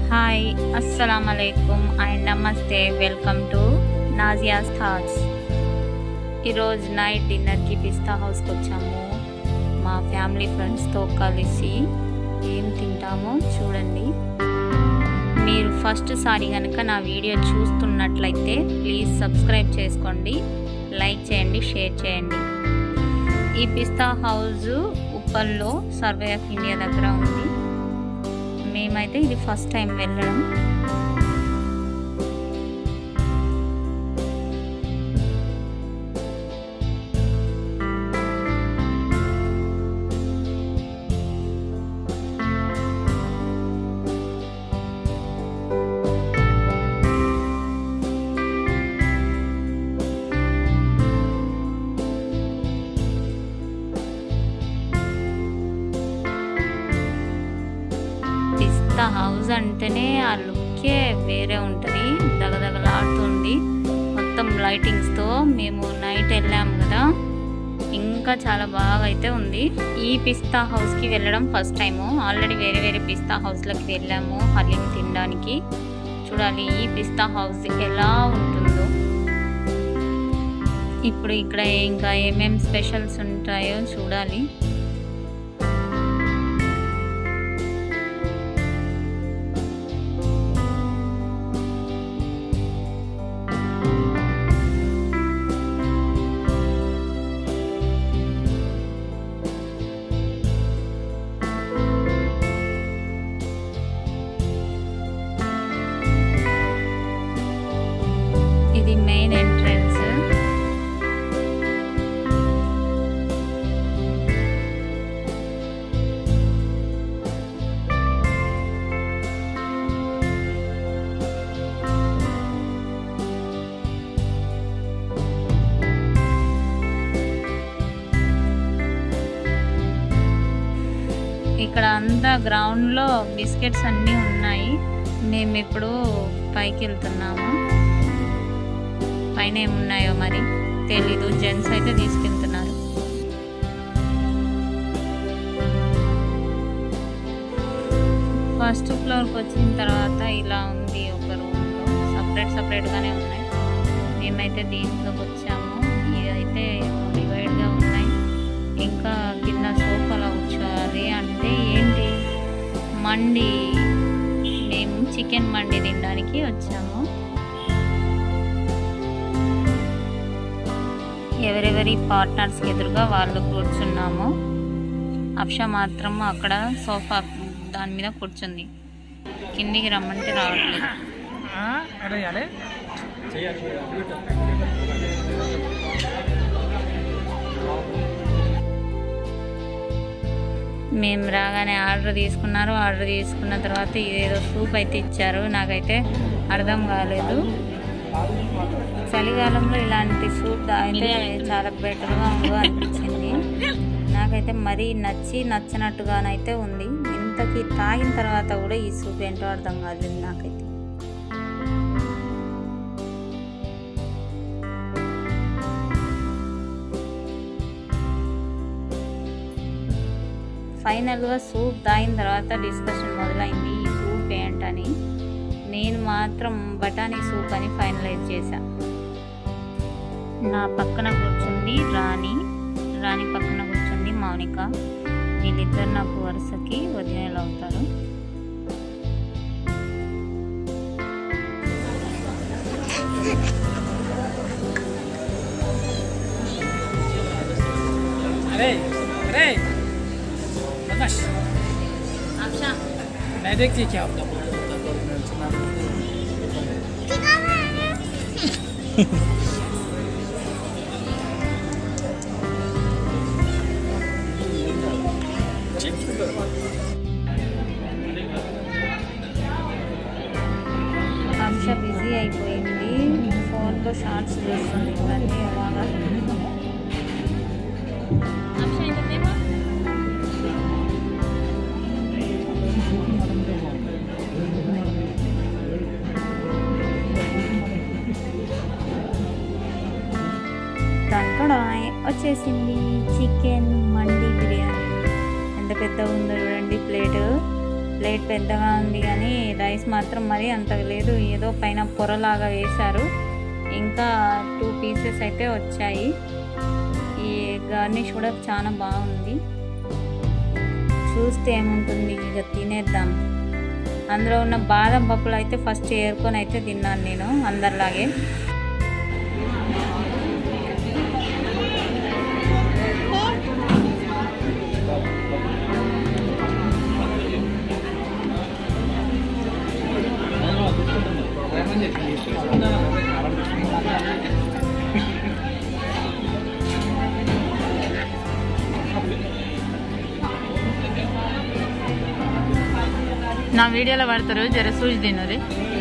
Hi అస్సలం అలైకుమ్ and నమస్తే వెల్కమ్ టు నాజియాస్ థాట్స్ ఈరోజు నైట్ డిన్నర్కి పిస్తా హౌస్కి వచ్చాము మా ఫ్యామిలీ ఫ్రెండ్స్తో కలిసి ఏం తింటామో చూడండి మీరు ఫస్ట్ సారి కనుక నా వీడియో చూస్తున్నట్లయితే ప్లీజ్ సబ్స్క్రైబ్ చేసుకోండి లైక్ చేయండి షేర్ చేయండి ఈ పిస్తా హౌస్ ఉప్పల్లో సర్వే ఆఫ్ ఇండియా దగ్గర ఉంది మేమైతే ఇది ఫస్ట్ టైం వెళ్ళడం పిస్తా హౌస్ అంటేనే ఆ లుక్కే వేరే ఉంటుంది దగదగలాడుతుంది మొత్తం లైటింగ్స్తో మేము నైట్ వెళ్ళాము కదా ఇంకా చాలా బాగా అయితే ఉంది ఈ పిస్తా హౌస్కి వెళ్ళడం ఫస్ట్ టైము ఆల్రెడీ వేరే వేరే పిస్తా హౌస్లకి వెళ్ళాము హలీం తినడానికి చూడాలి ఈ పిస్తా హౌస్ ఎలా ఉంటుందో ఇప్పుడు ఇక్కడ ఇంకా ఏమేం స్పెషల్స్ ఉంటాయో చూడాలి ఇది మెయిన్ ఎంట్రన్స్ ఇక్కడ అంతా గ్రౌండ్లో బిస్కెట్స్ అన్నీ ఉన్నాయి మేము ఇప్పుడు పైకి వెళ్తున్నాము పైన ఏమున్నాయో మరి తెలీదు జెంట్స్ అయితే తీసుకెళ్తున్నారు ఫస్ట్ ఫ్లోర్కి వచ్చిన తర్వాత ఇలా ఉంది ఒక రూమ్లో సపరేట్ సపరేట్గానే ఉన్నాయి మేమైతే దీంట్లోకి వచ్చాము ఇదైతే డివైడ్గా ఉన్నాయి ఇంకా కింద సోఫాలో కూర్చోవాలి అంటే ఏంటి మండి మేము చికెన్ మండి తినడానికి వచ్చాము ఎవరెవరి పార్ట్నర్స్కి ఎదురుగా వాళ్ళు కూర్చున్నాము అప్ష మాత్రం అక్కడ సోఫా దాని మీద కూర్చుంది కిందికి రమ్మంటే రావట్లేదు ఎలా చేయాలి మేము రాగానే ఆర్డర్ తీసుకున్నారు ఆర్డర్ తీసుకున్న తర్వాత ఇదేదో సూప్ అయితే ఇచ్చారు నాకైతే అర్థం కాలేదు చలికాలంలో ఇలాంటి సూప్ తాగితే చాలా బెటర్గా ఉందో అనిపించింది నాకైతే మరీ నచ్చి నచ్చినట్టుగానైతే ఉంది ఇంతకీ తాగిన తర్వాత కూడా ఈ సూప్ ఏంటో అర్థం కాలేదు నాకైతే ఫైనల్గా సూప్ తాగిన తర్వాత డిస్కషన్ మొదలైంది ఈ సూప్ ఏంటని నేను మాత్రం బఠానీ సూప్ అని ఫైనలైజ్ చేశా నా పక్కన కూర్చుంది రాణి రాణి పక్కన కూర్చుంది మౌనిక వీళ్ళిద్దరు నాకు వరుసకి వదిలేలు అవుతారు अरे अरे बदमाश मैं देखती क्या होता అంశ బిజీ అయిపోయింది ఫోన్లో షార్ట్స్ చూస్తుంది ఇవన్నీ అలాగా తంకడాయ్ వచ్చేసింది చికెన్ మండి బిర్యానీ ఎంత పెద్దగా ఉందో చూడండి ప్లేట్ ప్లేట్ పెద్దగా ఉంది కానీ రైస్ మాత్రం మరీ అంత లేదు ఏదో పైన పొరలాగా వేశారు ఇంకా టూ పీసెస్ అయితే వచ్చాయి ఈ గార్నిష్ కూడా చాలా బాగుంది చూస్తే ఏముంటుంది ఇక తినేద్దాం అందులో ఉన్న బాదం పప్పులు అయితే ఫస్ట్ ఏరుకొని అయితే తిన్నాను నేను అందరిలాగే నా వీడియోలో పడతారు జర సూచి తిన్నది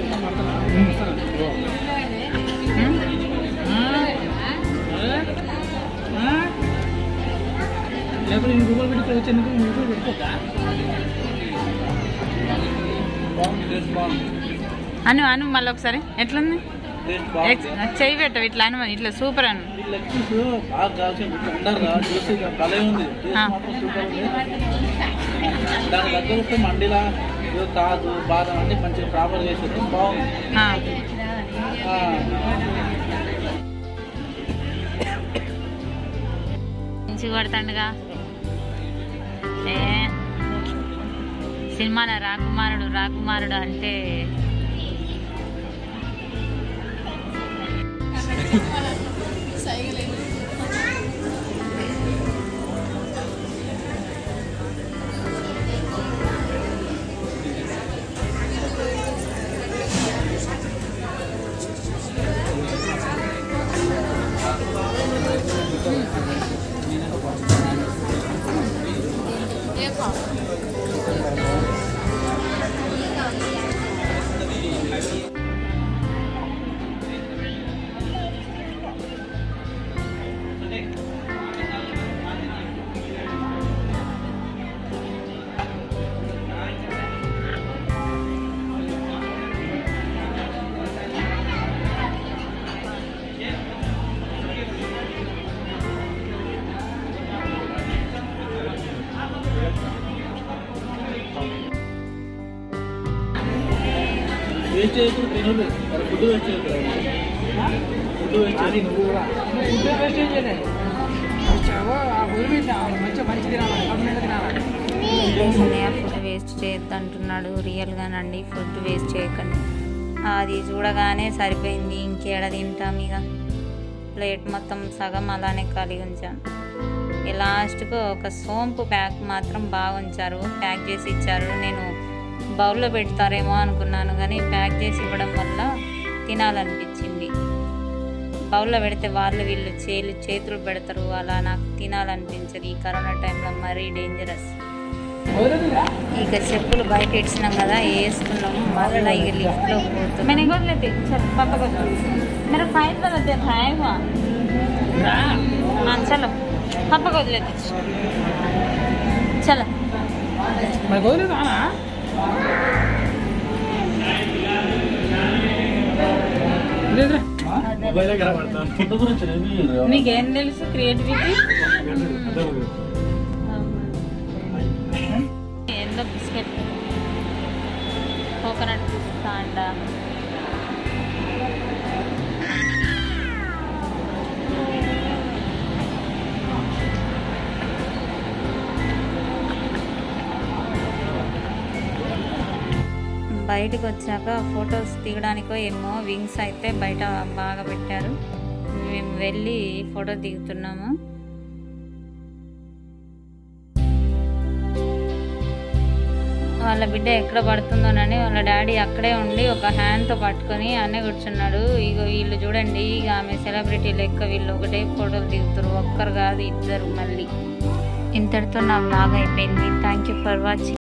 లేకపోతే నేను గూగుల్ పెట్టి ఇక్కడ వచ్చేందుకు గూగుల్ పెట్టుకోవద్దా అను అను మళ్ళీ ఒకసారి ఎట్లుంది ఎక్స్- చెయ్యి పెట్టవు ఇట్లా అను ఇట్లా సూపర్ అను లెగ్స్ బాగా కాల్చిన ఉండరుగా చూసి భలే ఉంది టేస్ట్ ఆ. మాత్రం సూపర్ ఉంది దాని దగ్గర వస్తే మండిలా ఏదో కాదు బాదం అన్ని మంచిగా ప్రాపర్ చేసేది బాగుంది ఆ. ఆ, మంచిగా కొడతాండుగా ఏ సినిమాలో రాకుమారుడు రాకుమారుడు అంటే వేస్ట్ చేయకుండా తినలేదు మరి ఫుడ్ వేస్ట్ చేయలేదు ఫుడ్ వేస్ట్ అది చేయలేదు నువ్వు కూడా నువ్వు ఫుడ్ వేస్టేజ్ చేయలేదు వచ్చావో ఆ గురి మీద మంచిగా మంచి తినాలి కడుపు తినాలి అన్నయ్య ఫుడ్ వేస్ట్ చేయొద్దు అంటున్నాడు రియల్గానండి ఫుడ్ వేస్ట్ చేయకండి అది చూడగానే సరిపోయింది ఇంకేడ తింటాం ఇక ప్లేట్ మొత్తం సగం అలానే ఖాళీ ఉంచాను ఈ లాస్ట్కు ఒక సోంపు ప్యాక్ మాత్రం బాగా ఉంచారు ప్యాక్ చేసి ఇచ్చారు నేను బౌల్లో పెడతారేమో అనుకున్నాను కానీ ప్యాక్ చేసి ఇవ్వడం వల్ల తినాలనిపించింది బౌల్లో పెడితే వాళ్ళు వీళ్ళు చేలు చేతులు పెడతారు అలా నాకు తినాలనిపించదు ఈ కరోనా టైంలో మరీ డేంజరస్ వదలదురా ఇక చెప్పులు బయట ఇచ్చినాం కదా వేసుకున్నాము మళ్ళీ ఇక లిఫ్ట్లో పోతున్నాం मैंने गोद लेते चल पापा को मेरा फाइल वाला दे भाई हुआ రా हाँ चलो पापा को लेते चलो మరి వదలేదు రానా లేదురా మొబైల్ దగ్గర పడతాను ఫుడ్ గురించి రివ్యూ నీకేం తెలుసు క్రియేటివిటీ ఏందో బిస్కెట్ కోకోనట్ పిస్తా అంట బయటకు వచ్చాక ఫొటోస్ తీయడానికో ఏమో వింగ్స్ అయితే బయట బాగా పెట్టారు మేము వెళ్ళి ఫోటో దిగుతున్నాము వాళ్ళ బిడ్డ ఎక్కడ పడుతుందోనని వాళ్ళ డాడీ అక్కడే ఉండి ఒక హ్యాండ్తో పట్టుకొని అన్నే కూర్చున్నాడు ఇగో వీళ్ళు చూడండి ఇక ఆమె సెలబ్రిటీ లెక్క వీళ్ళు ఒకటే ఫోటోలు దిగుతారు ఒక్కరు కాదు ఇద్దరు మళ్ళీ ఇంతటితో నా బ్లాగ్ అయిపోయింది థ్యాంక్ యూ ఫర్ వాచింగ్